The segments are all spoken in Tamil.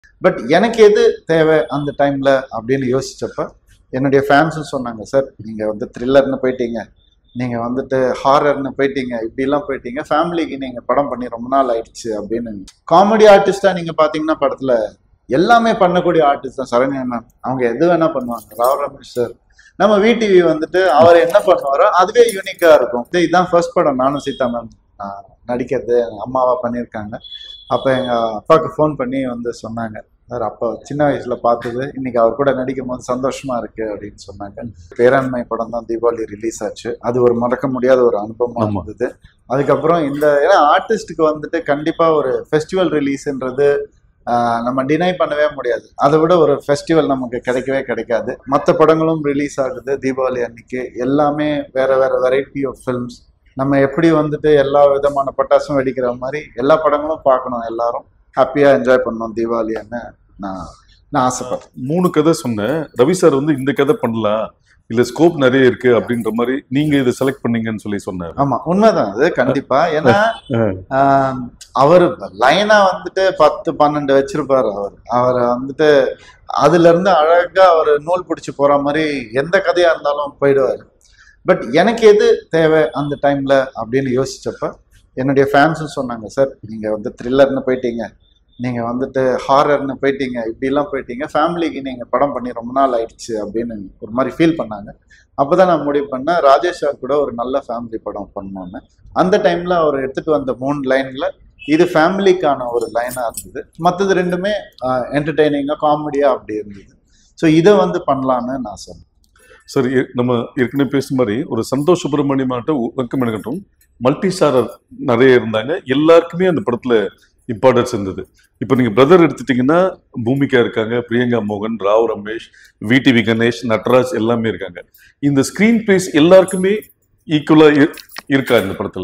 பட் எனக்கு எது தேவை அந்த டைம்ல அப்படின்னு யோசிச்சப்ப என்னுடைய ஃபேன்ஸும் சொன்னாங்க சார் நீங்க வந்து த்ரில்லர்னு போயிட்டீங்க நீங்க வந்துட்டு ஹாரர்னு போயிட்டீங்க இப்படிலாம் போயிட்டீங்க ஃபேமிலிக்கு நீங்க படம் பண்ணி ரொம்ப நாள் ஆயிடுச்சு அப்படின்னு காமெடி ஆர்டிஸ்டா நீங்க பாத்தீங்கன்னா படத்துல எல்லாமே பண்ணக்கூடிய ஆர்டிஸ்ட் தான் சரண்யா மேம் அவங்க எது வேணா பண்ணுவாங்க ராவ் ரமேஷ் சார் நம்ம விடிவி வந்துட்டு அவர் என்ன பண்ணுவாரோ அதுவே யூனிக்கா இருக்கும் இது இதுதான் ஃபர்ஸ்ட் படம் நானும் சீதா மேம் நடிக்கிறது எங்க அம்மாவா பண்ணியிருக்காங்க அப்போ எங்க அப்பாவுக்கு ஃபோன் பண்ணி வந்து சொன்னாங்க சார் அப்போ சின்ன வயசுல பார்த்தது இன்னைக்கு அவர் கூட நடிக்கும் போது சந்தோஷமா இருக்கு அப்படின்னு சொன்னாங்க பேராண்மை படம் தான் தீபாவளி ரிலீஸ் ஆச்சு அது ஒரு மறக்க முடியாத ஒரு அனுபவமா ஆமா. இருந்தது அதுக்கப்புறம் இந்த ஏன்னா ஆர்டிஸ்ட்டுக்கு வந்துட்டு கண்டிப்பா ஒரு ஃபெஸ்டிவல் ரிலீஸ்ன்றது ஆஹ், நம்ம டினை பண்ணவே முடியாது அதை விட ஒரு ஃபெஸ்டிவல் நமக்கு கிடைக்கவே கிடைக்காது மற்ற படங்களும் ரிலீஸ் ஆகுது தீபாவளி அன்னைக்கு எல்லாமே வேற வேற வெரைட்டி ஆஃப் ஃபில்ம்ஸ் நம்ம எப்படி வந்துட்டு எல்லா விதமான பட்டாசும் வெடிக்கிற மாதிரி எல்லா படங்களும் பார்க்கணும் எல்லாரும் ஹாப்பியா என்ஜாய் பண்ணணும் தீபாவளின்னு நான் நான் ஆசைப்படுறேன் மூணு கதை சொன்னேன் ரவி சார் வந்து இந்த கதை பண்ணலாம் இல்ல ஸ்கோப் நிறைய இருக்கு அப்படின்ற மாதிரி நீங்க இதை செலக்ட் பண்ணீங்கன்னு சொல்லி சொன்னார் ஆமா உண்மைதான் அது கண்டிப்பா ஏன்னா அஹ். ஆஹ், அவர் லைனா வந்துட்டு பத்து பன்னெண்டு வச்சிருப்பாரு அவர் அவரை வந்துட்டு அதுல இருந்து அழகா அவர் நூல் பிடிச்சு போற மாதிரி எந்த கதையா இருந்தாலும் போயிடுவாரு பட் எனக்கு எது தேவை அந்த டைம்ல அப்படின்னு யோசிச்சப்ப என்னுடைய ஃபேன்ஸும் சொன்னாங்க சார் நீங்க வந்து த்ரில்லர்னு போயிட்டீங்க நீங்க வந்துட்டு ஹாரர்னு போயிட்டீங்க இப்படிலாம் போயிட்டீங்க ஃபேமிலிக்கு நீங்க படம் பண்ணி ரொம்ப நாள் ஆயிடுச்சு அப்படின்னு ஒரு மாதிரி ஃபீல் பண்ணாங்க அப்பதான் நான் முடிவு பண்ணேன் ராஜேஷ் சார் கூட ஒரு நல்ல ஃபேமிலி படம் பண்ணோன்னு அந்த டைம்ல அவர் எடுத்துட்டு வந்த மூணு லைன்ல இது ஃபேமிலிக்கான ஒரு லைனா இருந்தது மற்றது ரெண்டுமே என்டர்டெய்னிங்கா காமெடியா அப்படி இருந்தது ஸோ இதை வந்து பண்ணலான்னு நான் சொன்னேன் சார் ஏ- நம்ம ஏற்கனவே பேசுன மாதிரி ஒரு சந்தோஷ் சுப்பிரமணியம் ஆகட்டும் வெக்கம் எனக்கட்டும் மல்டி ஸ்டாரர் நிறைய இருந்தாங்க எல்லாருக்குமே அந்த படத்துல இம்பார்ட்டன்ஸ் இருந்தது இப்போ நீங்க பிரதர் எடுத்துட்டீங்கன்னா பூமிகா இருக்காங்க பிரியங்கா மோகன் ராவ் ரமேஷ் விடிவி கணேஷ் நட்ராஜ் எல்லாமே இருக்காங்க இந்த ஸ்கிரீன் பிளேஸ் எல்லாருக்குமே ஈக்குவலா இருக்கா இந்த படத்துல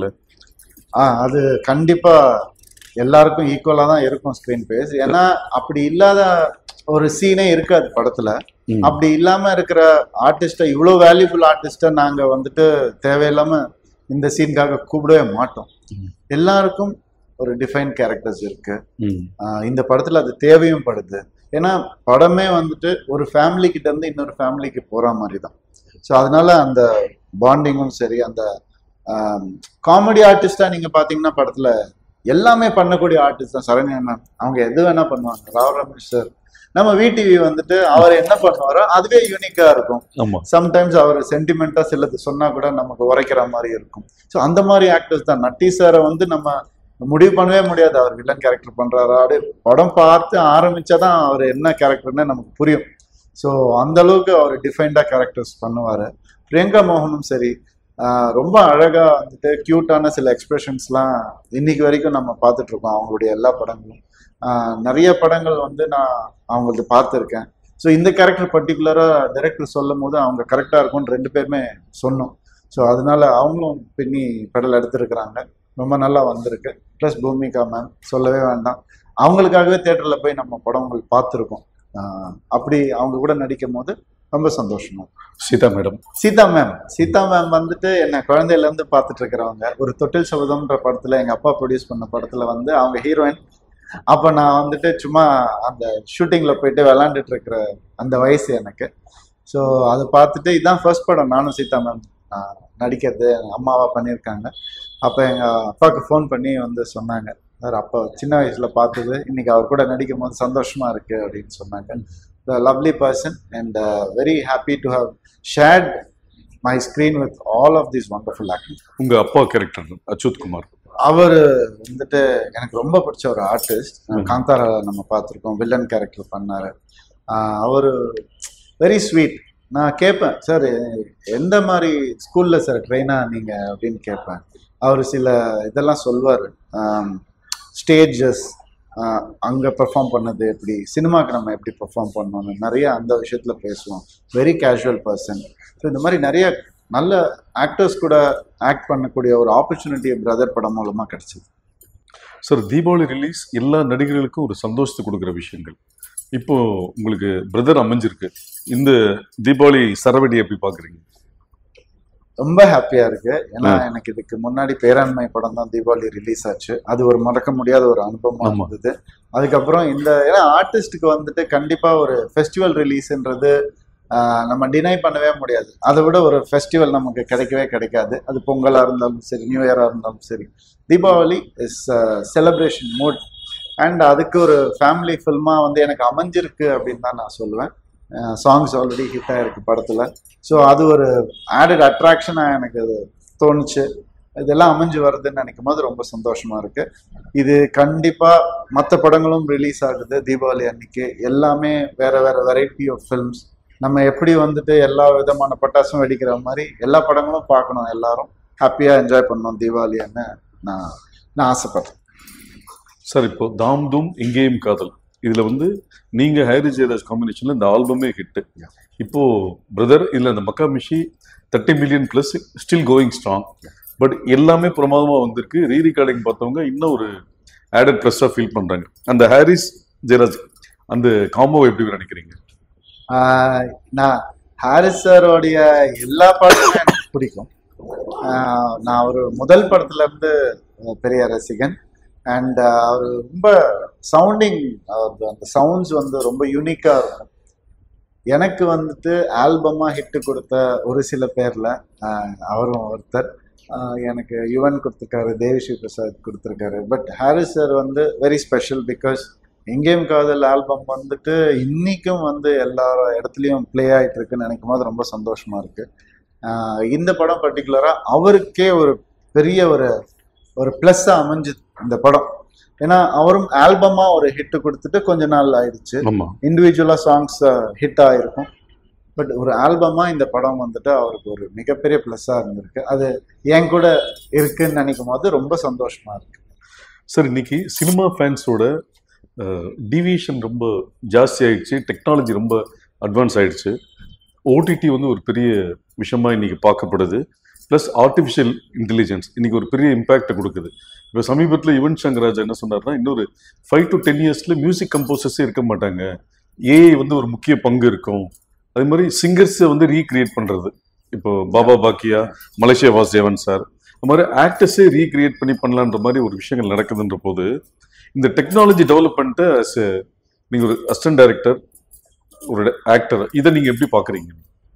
ஆ அது கண்டிப்பா எல்லாருக்கும் ஈக்குவலா தான் இருக்கும் ஸ்க்ரீன் பேஸ் ஏன்னா அப்படி இல்லாத ஒரு சீனே இருக்காது படத்துல ம். அப்படி இல்லாம இருக்கிற ஆர்டிஸ்ட இவ்வளோ வேல்யூபிள் ஆர்டிஸ்ட நாங்க வந்துட்டு தேவையில்லாம இந்த சீனுக்காக கூப்பிடவே மாட்டோம் ம். எல்லாருக்கும் ஒரு டிஃபைன் கேரக்டர்ஸ் இருக்கு ம். ஆஹ் இந்த படத்துல அது தேவையும் படுது ஏன்னா படமே வந்துட்டு ஒரு ஃபேமிலி கிட்ட இருந்து இன்னொரு ஃபேமிலிக்கு போற மாதிரி தான் ஸோ அதனால அந்த பாண்டிங்கும் சரி அந்த காமெடி ஆர்டிஸ்டா நீங்க பாத்தீங்கன்னா படத்துல எல்லாமே பண்ணக்கூடிய ஆர்டிஸ்ட் தான் சரண்யா மேம் அவங்க எது வேணா பண்ணுவாங்க ராவ் ரமேஷ் சார் நம்ம விடிவி வந்துட்டு அவர் என்ன பண்ணுவாரோ அதுவே யூனிக்கா இருக்கும் ஆமா சம்டைம்ஸ் அவர் சென்டிமெண்டா சிலது சொன்னா கூட நமக்கு உரைக்கிற மாதிரி இருக்கும் ஸோ அந்த மாதிரி ஆக்டர்ஸ் தான் நட்டி சாரை வந்து நம்ம முடிவு பண்ணவே முடியாது அவர் வில்லன் கேரக்டர் பண்றாரா அப்படியே படம் பார்த்து ஆரம்பிச்சாதான் அவர் என்ன கேரக்டர்னு நமக்கு புரியும் ஸோ அந்த அளவுக்கு அவர் டிஃபைன்டா கேரக்டர்ஸ் பண்ணுவாரு பிரியங்கா மோகனும் சரி ஆஹ் ரொம்ப அழகா வந்துட்டு கியூட்டான சில எக்ஸ்பிரஷன்ஸ்லாம் இன்னைக்கு வரைக்கும் நம்ம பார்த்துட்டு இருக்கோம் அவங்களுடைய எல்லா படங்களும் ஆஹ் நிறைய படங்கள் வந்து நான் அவங்களது பார்த்துருக்கேன் ஸோ இந்த கேரக்டர் பர்டிகுலராக டைரக்டர் சொல்லும் போது அவங்க கரெக்டாக இருக்கும்னு ரெண்டு பேருமே சொன்னோம் ஸோ அதனால அவங்களும் பின்னி பெடல் எடுத்திருக்கிறாங்க ரொம்ப நல்லா வந்திருக்கு ப்ளஸ் பூமிகா மேம் சொல்லவே வேண்டாம் அவங்களுக்காகவே தேட்டரில் போய் நம்ம படங்கள் பார்த்துருக்கோம் ஆஹ் அப்படி அவங்க கூட நடிக்கும் போது ரொம்ப சந்தோஷமா இருக்கு. Seetha madam Seetha ma'am Seetha ma'am வந்துட்டு என்ன குழந்தையில இருந்து பார்த்துட்டு இருக்கிறவங்க ஒரு தொட்டில் சபதம்ன்ற படத்துல எங்க அப்பா ப்ரொடியூஸ் பண்ண படத்துல வந்து அவங்க ஹீரோயின் அப்ப நான் வந்துட்டு சும்மா அந்த ஷூட்டிங்ல போயிட்டு விளாண்டுட்டு இருக்கிற அந்த வயசு எனக்கு ஸோ அதை பார்த்துட்டு இதான் ஃபர்ஸ்ட் படம் நானும் சீதா மேம் நடிக்கிறது எங்க அம்மாவா பண்ணியிருக்காங்க அப்போ எங்க அப்பாவுக்கு ஃபோன் பண்ணி வந்து சொன்னாங்க சார் அப்போ சின்ன வயசுல பார்த்தது இன்னைக்கு அவர் கூட நடிக்கும் போது சந்தோஷமா இருக்கு அப்படின்னு சொன்னாங்க lovely person and very happy to have shared my screen with all of these wonderful acting உங்க அப்பா கேரக்டர் அச்சுத் குமார் அவர் வந்துட்டு எனக்கு ரொம்ப பிடிச்ச ஒரு ஆர்டிஸ்ட் ம். காந்தாரா நம்ம பார்த்துருக்கோம் வில்லன் கேரக்டர் பண்ணாரு அவர் வெரி ஸ்வீட் நான் கேட்பேன் சார் எந்த மாதிரி ஸ்கூல்ல சார் ட்ரெயினா நீங்க அப்படின்னு கேட்பேன் அவர் சில இதெல்லாம் சொல்வார் ஸ்டேஜஸ் அங்கே பெர்ஃபார்ம் பண்ணது எப்படி சினிமாக்கு நம்ம எப்படி பெர்ஃபார்ம் பண்ணணும்னு நிறைய அந்த விஷயத்துல பேசுவோம் வெரி கேஷுவல் பர்சன் ஸோ இந்த மாதிரி நிறைய நல்ல ஆக்டர்ஸ் கூட ஆக்ட் பண்ணக்கூடிய ஒரு ஆப்பர்ச்சுனிட்டி பிரதர் படம் மூலமா கிடைச்சது சார் தீபாவளி ரிலீஸ் எல்லா நடிகர்களுக்கும் ஒரு சந்தோஷத்தை கொடுக்குற விஷயங்கள் இப்போ உங்களுக்கு பிரதர் அமைஞ்சிருக்கு இந்த தீபாவளி சரவெடி எப்படி பாக்குறீங்க ரொம்ப ஹாப்பியா இருக்கு ஏன்னா எனக்கு இதுக்கு முன்னாடி பேராண்மை படம் தான் தீபாவளி ரிலீஸ் ஆச்சு அது ஒரு மறக்க முடியாத ஒரு அனுபவமா ஆமா. இருந்தது அதுக்கப்புறம் இந்த ஏன்னா ஆர்டிஸ்டுக்கு வந்துட்டு கண்டிப்பா ஒரு ஃபெஸ்டிவல் ரிலீஸ்ன்றது நம்ம டினை பண்ணவே முடியாது அதை விட ஒரு ஃபெஸ்டிவல் நமக்கு கிடைக்கவே கிடைக்காது அது பொங்கலா இருந்தாலும் சரி நியூ இயரா இருந்தாலும் சரி Deepavali is celebration mood and அதுக்கு ஒரு ஃபேமிலி ஃபில்மாக வந்து எனக்கு அமைஞ்சிருக்கு அப்படின்னு தான் நான் சொல்லுவேன் சாங்ஸ் ஆல்ரெடி ஹிட் ஆயிருக்கு படத்தில் ஸோ அது ஒரு ஆடட் அட்ராக்ஷனாக எனக்கு அது தோணுச்சு இதெல்லாம் அமைஞ்சு வருதுன்னு நினைக்கும் போது ரொம்ப சந்தோஷமா இருக்கு இது கண்டிப்பா மற்ற படங்களும் ரிலீஸ் ஆகுது தீபாவளி அன்னைக்கு எல்லாமே வேற வேற வெரைட்டி ஆஃப் ஃபில்ம்ஸ் நம்ம எப்படி வந்துட்டு எல்லா விதமான பட்டாசும் வெடிக்கிற மாதிரி எல்லா படங்களும் பார்க்கணும் எல்லாரும் ஹாப்பியா என்ஜாய் பண்ணணும் தீபாவளின்னு நான் நான் ஆசைப்படுறேன் சார் இப்போ தாம் தூம் இங்கேயும் காதல் இதுல வந்து நீங்க ஹைரி ஜெயராஜ் காம்பினேஷன்ல இந்த ஆல்பமே ஹிட் இப்போ பிரதர் இதுல இந்த மக்கா மிஷி thirty million plus still going strong but எல்லாமே பிரமாதமா வந்திருக்கு ரீ ரெக்கார்டிங் பார்த்தவங்க இன்னும் ஒரு ஆடட் ப்ளஸ்ஸாக ஃபீல் பண்றாங்க அந்த ஹாரிஸ் ஜெயராஜ் அந்த காம்போ எப்படி நினைக்கிறீங்க ஆஹ் நான் ஹாரிஸ் சாரோடைய எல்லா படமும் எனக்கு பிடிக்கும் ஆஹ் நான் ஒரு முதல் படத்துல இருந்து பெரிய ரசிகன் அண்ட் அவர் ரொம்ப சவுண்டிங் அந்த சவுண்ட்ஸ் வந்து ரொம்ப யூனிக்கா இருக்கும் எனக்கு வந்துட்டு ஆல்பமா ஹிட் கொடுத்த ஒரு சில பேர்ல ஆஹ் அவரும் ஒருத்தர் ஆஹ் எனக்கு யுவன் கொடுத்துருக்காரு தேவிஸ்ரீ பிரசாத் கொடுத்துருக்காரு பட் ஹாரிஸ் சார் வந்து very special because Engeyum Kadhal album வந்துட்டு இன்னைக்கும் வந்து எல்லா இடத்துலையும் ப்ளே ஆயிட்டு இருக்குன்னு நினைக்கும் போது ரொம்ப சந்தோஷமா இருக்கு ஆஹ் இந்த படம் பர்டிகுலரா அவருக்கே ஒரு பெரிய ஒரு ஒரு ப்ளஸ்ஸா அமைஞ்சுது இந்த படம் ஏன்னா அவரும் ஆல்பமா ஒரு ஹிட் கொடுத்துட்டு கொஞ்ச நாள் ஆயிடுச்சு ஆமா இண்டிவிஜுவலா சாங்ஸ் ஹிட் ஆயிருக்கும் பட் ஒரு ஆல்பமா இந்த படம் வந்துட்டு அவருக்கு ஒரு மிகப்பெரிய ப்ளஸ்ஸா இருந்திருக்கு அது என் கூட இருக்குன்னு நினைக்கும் போது ரொம்ப சந்தோஷமா இருக்கு சார் இன்னைக்கு சினிமா ஃபேன்ஸோட டிவியேஷன் ரொம்ப ஜாஸ்தி ஆயிடுச்சு டெக்னாலஜி ரொம்ப அட்வான்ஸ் ஆயிடுச்சு ஓடிடி வந்து ஒரு பெரிய விஷயமா இன்னைக்கு பார்க்கப்படுது ப்ளஸ் ஆர்டிஃபிஷியல் இன்டெலிஜென்ஸ் இன்னைக்கு ஒரு பெரிய இம்பாக்டை கொடுக்குது இப்போ சமீபத்தில் யுவன் சங்கர் ராஜா என்ன சொன்னார்னா இன்னொரு ஃபைவ் டு டென் இயர்ஸ்ல மியூசிக் கம்போசர்ஸே இருக்க மாட்டாங்க ஏஐ வந்து ஒரு முக்கிய பங்கு இருக்கும் அதே மாதிரி சிங்கர்ஸை வந்து ரீக்ரியேட் பண்றது இப்போ பாபா பாக்கியா மலேசியா வாசுதேவன் சார் அந்த மாதிரி ஆக்டர்ஸே ரீக்ரியேட் பண்ணி பண்ணலான்ற மாதிரி ஒரு விஷயங்கள் நடக்குதுன்ற போது இந்த டெக்னாலஜி டெவலப்மெண்ட்டை as a நீங்க ஒரு அசிஸ்டன்ட் டைரக்டர் ஒரு ஆக்டர் இதை நீங்க எப்படி பாக்குறீங்க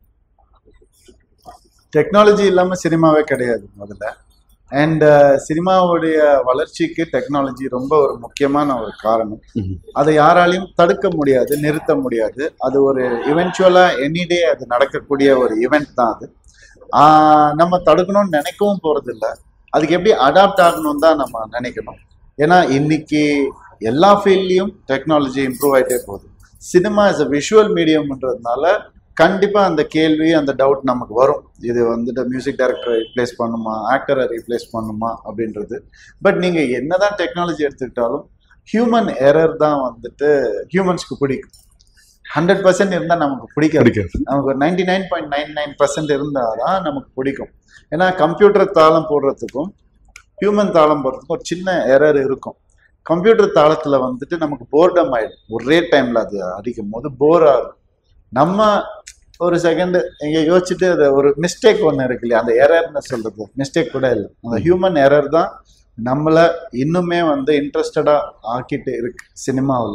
டெக்னாலஜி இல்லாம சினிமாவே கிடையாது முதல்ல அண்ட் சினிமாவுடைய வளர்ச்சிக்கு டெக்னாலஜி ரொம்ப ஒரு முக்கியமான ஒரு காரணம் அதை யாராலையும் தடுக்க முடியாது நிறுத்த முடியாது அது ஒரு இவென்ச்சுவலா எனிடே அது நடக்கக்கூடிய ஒரு ஈவெண்ட் தான் அது ஆஹ் நம்ம தடுக்கணும்னு நினைக்கவும் போறது இல்ல அதுக்கு எப்படி அடாப்ட் ஆகணும் தான் நம்ம நினைக்கணும் ஏன்னா இன்னைக்கு எல்லா ஃபீல்ட்லயும் டெக்னாலஜி இம்ப்ரூவ் ஆயிட்டே போகுது சினிமா இஸ் அ விஷுவல் மீடியம்ன்றதுனால கண்டிப்பா அந்த கேள்வி அந்த டவுட் நமக்கு வரும் இது வந்துட்டு மியூசிக் டைரக்டரை ரீப்ளேஸ் பண்ணுமா ஆக்டரை ரீப்ளேஸ் பண்ணுமா அப்படின்றது பட் நீங்க என்னதான் டெக்னாலஜி எடுத்துக்கிட்டாலும் ஹியூமன் எரர் தான் வந்துட்டு ஹியூமன்ஸ்க்கு பிடிக்கும் ஹண்ட்ரட் பர்சன்ட் இருந்தால் நமக்கு பிடிக்காது கிடைக்காது நமக்கு ஒரு ninety nine point nine nine percent இருந்தால் தான் நமக்கு பிடிக்கும் ஏன்னா கம்ப்யூட்டர் தாளம் போடுறதுக்கும் ஹியூமன் தாளம் போடுறதுக்கும் ஒரு சின்ன எரர் இருக்கும் கம்ப்யூட்டர் தாளத்துல வந்துட்டு நமக்கு போர்டம் ஆயிடும் ஒரே டைம்ல அது அடிக்கும் போது போர் ஆகும் நம்ம ஒரு செகண்ட் இங்க யோசிச்சுட்டு அது ஒரு மிஸ்டேக் ஒன்று இருக்கு இல்லையா அந்த எரர்னு சொல்றது மிஸ்டேக் கூட இல்லை அந்த ஹியூமன் எரர் தான் நம்மள இன்னுமே வந்து இன்ட்ரெஸ்டடா ஆக்கிட்டு இருக்கு சினிமாவில்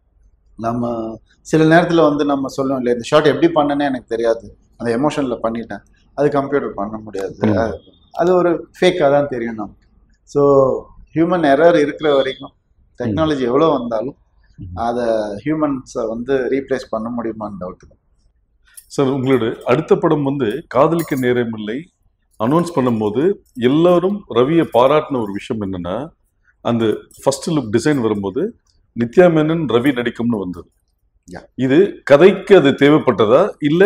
நம்ம சில நேரத்தில் வந்து நம்ம சொல்லுவோம் இல்லையா இந்த ஷாட் எப்படி பண்ணனே எனக்கு தெரியாது அந்த எமோஷனில் பண்ணிட்டேன் அது கம்ப்யூட்டர் பண்ண முடியாது ம். அது- அது ஒரு ஃபேக்காக தான் தெரியும் நமக்கு ஸோ ஹியூமன் எரர் இருக்கிற வரைக்கும் டெக்னாலஜி எவ்வளோ வந்தாலும் அதை ஹியூமன்ஸை வந்து ரீப்ளேஸ் பண்ண முடியுமான்னு டவுட் தான் சார் உங்களோட அடுத்த படம் வந்து காதலிக்க நேரமில்லை அனௌன்ஸ் பண்ணும்போது எல்லாரும் ரவியை பாராட்டின ஒரு விஷயம் என்னன்னா அந்த ஃபர்ஸ்ட் லுக் டிசைன் வரும்போது நித்யா மேனன் ரவி நடிக்கும்னு வந்தது Yeah. இது கதைக்கு அது தேவைப்பட்டதா இல்ல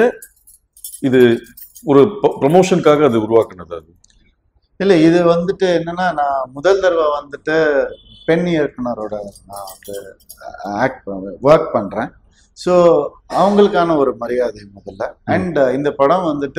இது ஒரு ப்ரமோஷனுக்காக அது உருவாக்குனதா அது இல்லை இது வந்துட்டு என்னன்னா நான் முதல் தடவை வந்துட்டு பெண் இயக்குனரோட நான் வந்து ஆக்ட் ஒர்க் பண்ணுறேன் ஸோ அவங்களுக்கான ஒரு மரியாதை முதல்ல அண்ட் இந்த படம் வந்துட்டு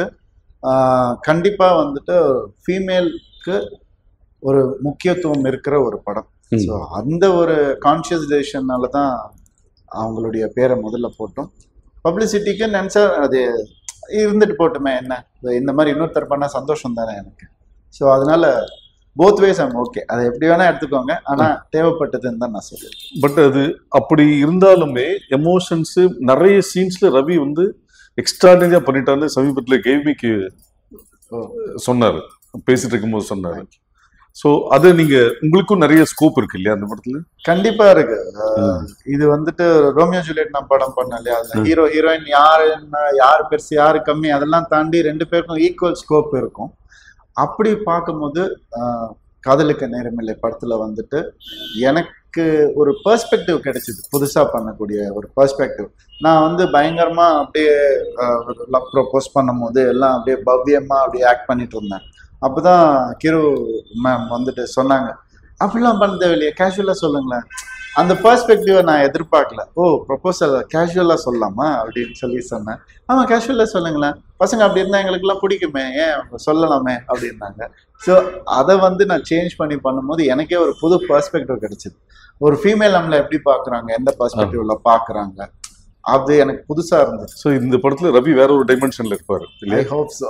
கண்டிப்பாக வந்துட்டு ஃபீமேலுக்கு ஒரு முக்கியத்துவம் இருக்கிற ஒரு படம் ம். ஸோ அந்த ஒரு கான்ஷியஸ் டெசிஷனால தான் அவங்களுடைய பேரை முதல்ல போட்டோம் பப்ளிசிட்டிக்கு நினச்சா அது இருந்துட்டு போட்டுமே என்ன இந்த மாதிரி இன்னொருத்தர் பண்ண சந்தோஷம் தானே எனக்கு ஸோ அதனால போத் வேஸ் ஐம் ஓகே அதை எப்படி வேணா எடுத்துக்கோங்க ஆனா தேவைப்பட்டதுன்னு தான் நான் சொல்லுவேன் பட் அது அப்படி இருந்தாலுமே எமோஷன்ஸ் நிறைய சீன்ஸ்ல ரவி வந்து எக்ஸ்ட்ராடனரியா பண்ணிட்டான்னு சமீபத்துல கேவிக்கு சொன்னாரு பேசிட்டு இருக்கும்போது சொன்னாரு ஸோ அது நீங்க உங்களுக்கும் நிறைய ஸ்கோப் இருக்கு இல்லையா அந்த படத்துல கண்டிப்பா இருக்கு அஹ் இது வந்துட்டு ரோமியோ ஜூலியட் நான் படம் பண்ணேன் இல்லையா அதுல ஹீரோ ஹீரோயின் யாரு என்ன யாரு பெருசு யாரு கம்மி அதெல்லாம் தாண்டி ரெண்டு பேருக்கும் ஈக்குவல் ஸ்கோப் இருக்கும் அப்படி பார்க்கும்போது அஹ், காதலுக்கு நேரமில்லை படத்துல வந்துட்டு எனக்கு ஒரு பெர்ஸ்பெக்டிவ் கிடைச்சிது புதுசா பண்ணக்கூடிய ஒரு பெர்ஸ்பெக்டிவ் நான் வந்து பயங்கரமா அப்படியே லவ் ப்ரொபோஸ் பண்ணும்போது எல்லாம் அப்படியே பவ்யமா அப்படியே ஆக்ட் பண்ணிட்டு இருந்தேன் அப்பதான் கிரு மேம் வந்துட்டு சொன்னாங்க அப்படிலாம் பண்ண தேவையில்லையே கேஷுவலாக சொல்லுங்களேன் அந்த பெர்ஸ்பெக்டிவை நான் எதிர்பார்க்கல ஓ ப்ரொபோசல் கேஷுவலாக சொல்லலாமா அப்படின்னு சொல்லி சொன்னேன் ஆமாம் கேஷுவலாக சொல்லுங்களேன் பசங்க அப்படி இருந்தால் எங்களுக்குலாம் பிடிக்குமே ஏன் சொல்லலாமே அப்படின்னாங்க ஸோ அதை வந்து நான் சேஞ்ச் பண்ணி பண்ணும்போது எனக்கே ஒரு புது பெர்ஸ்பெக்டிவ் கிடைச்சிது ஒரு ஃபீமேல் நம்மளை எப்படி பார்க்குறாங்க எந்த பெர்ஸ்பெக்டிவ்ல பார்க்குறாங்க அது எனக்கு புதுசாக இருந்தது ஸோ இந்த படத்துல ரவி வேற ஒரு டைமென்ஷன்ல இருப்பாரு ஐ இல்லையா ஹோப் ஸோ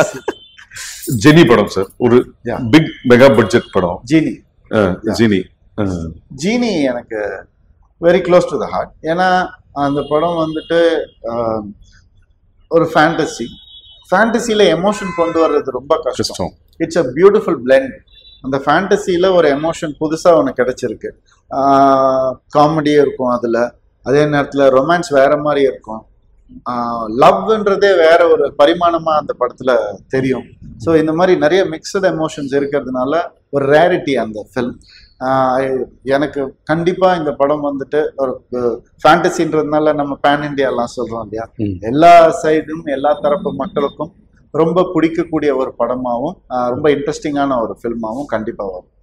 ஜெனி படம் சார் ஒரு Yeah. பிக் மெகா பட்ஜெட் படம் Genie uh, Genie uh, Genie எனக்கு very close to the heart ஏன்னா அந்த படம் வந்துட்டு ஆஹ், ஒரு ஃபேண்டசி ஃபேண்டசியில் எமோஷன் கொண்டு வர்றது ரொம்ப கஷ்டம் கஷ்டம் இட்ஸ் அ பியூட்டிஃபுல் பிளெண்ட் அந்த ஃபேண்டசியில் ஒரு எமோஷன் புதுசாக ஒன்று கிடைச்சிருக்கு காமெடியும் இருக்கும் அதில் அதே நேரத்தில் ரொமான்ஸ் வேற மாதிரி இருக்கும் லவ்ன்றதே வேற ஒரு பரிமாணமாக அந்த படத்தில் தெரியும் ஸோ இந்த மாதிரி நிறைய மிக்சட் எமோஷன்ஸ் இருக்கிறதுனால ஒரு ரேரிட்டி அந்த ஃபில்ம் எனக்கு கண்டிப்பாக இந்த படம் வந்துட்டு ஒரு ஃபேண்டசின்றதுனால நம்ம பேன் இண்டியாலாம் சொல்கிறோம் இல்லையா ம். எல்லா சைடும் எல்லா தரப்பு மக்களுக்கும் ரொம்ப பிடிக்கக்கூடிய ஒரு படமாகவும் ரொம்ப இன்ட்ரெஸ்டிங்கான ஒரு ஃபில்மாகவும் கண்டிப்பாக வரும்